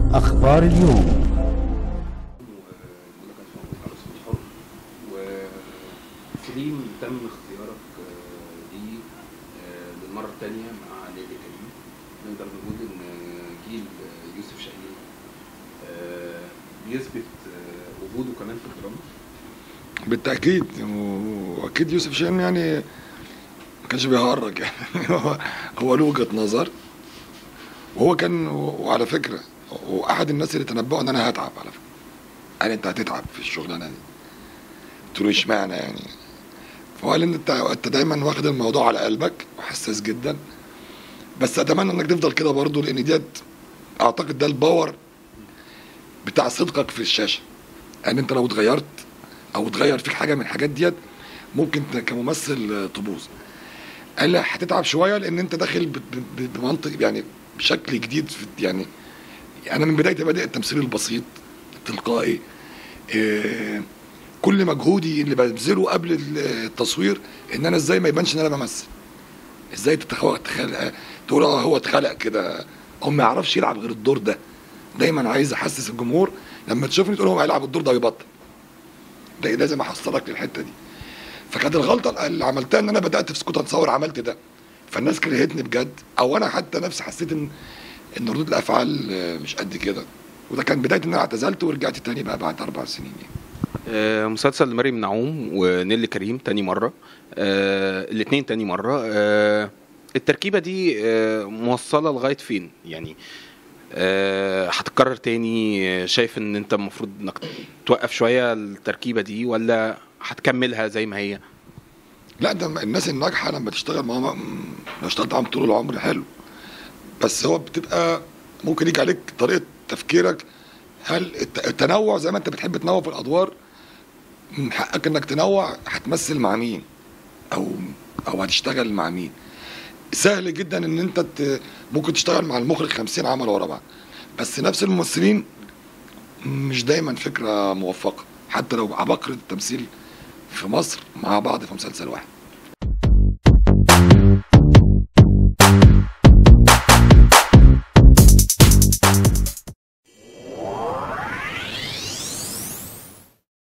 أخبار اليوم وسليم تم اختيارك آه، ليه آه، للمرة الثانية مع نادي كريم نقدر نقول إن جيل آه، يوسف شاهين آه، بيثبت آه، وجوده كمان في الدراما بالتاكيد واكيد يوسف شاهين يعني ما كانش بيهرج يعني هو هو له وجهه نظر وهو كان وعلى فكره واحد الناس اللي تنبؤوا ان انا هتعب على فكره قال انت هتتعب في الشغلانه دي قلت له اشمعنى يعني فهو قال ان انت انت دايما واخد الموضوع على قلبك وحساس جدا بس اتمنى انك تفضل كده برضه لان ديت اعتقد ده الباور بتاع صدقك في الشاشه يعني انت لو اتغيرت او اتغير فيك حاجه من الحاجات ديت ممكن ت- كممثل تبوظ قال لي هتتعب شويه لان انت داخل ب- ب- ب- بمنطق يعني بشكل جديد في يعني انا من بدايه بادئ التمثيل البسيط التلقائي إيه كل مجهودي اللي ببذله قبل التصوير ان انا ازاي ما يبانش ان انا بمثل ازاي تتخلق تخلق تقول اه هو اتخلق كده هو ما يعرفش يلعب غير الدور ده دايما عايز احسس الجمهور لما تشوفني تقول هو هيلعب الدور ده ويبطل ده لازم احصلك للحته دي فكانت الغلطه اللي عملتها ان انا بدات في سكوت اتصور عملت ده فالناس كرهتني بجد او انا حتى نفسي حسيت ان ان ردود الافعال آه، مش قد كده وده كان بدايه ان انا اعتزلت ورجعت تاني بقى بعد اربع سنين يعني. آه، مسلسل مريم نعوم ونيلي كريم تاني مرة آه، الاتنين تاني مرة آه، التركيبة دي آه، موصلة لغاية فين يعني آه، هتتكرر تاني آه، شايف ان انت المفروض انك توقف شوية التركيبة دي ولا هتكملها زي ما هي لا ده الناس الناجحه لما تشتغل معاهم لو اشتغلت معاهم طول العمر حلو بس هو بتبقى ممكن يجي عليك طريقه تفكيرك هل الت- التنوع زي ما انت بتحب تنوع في الادوار من حقك انك تنوع هتمثل مع مين او او هتشتغل مع مين سهل جدا ان انت ت- ممكن تشتغل مع المخرج 50 عمل ورا بعض بس نفس الممثلين مش دايما فكره موفقه حتى لو عباقرة التمثيل في مصر مع بعض في مسلسل واحد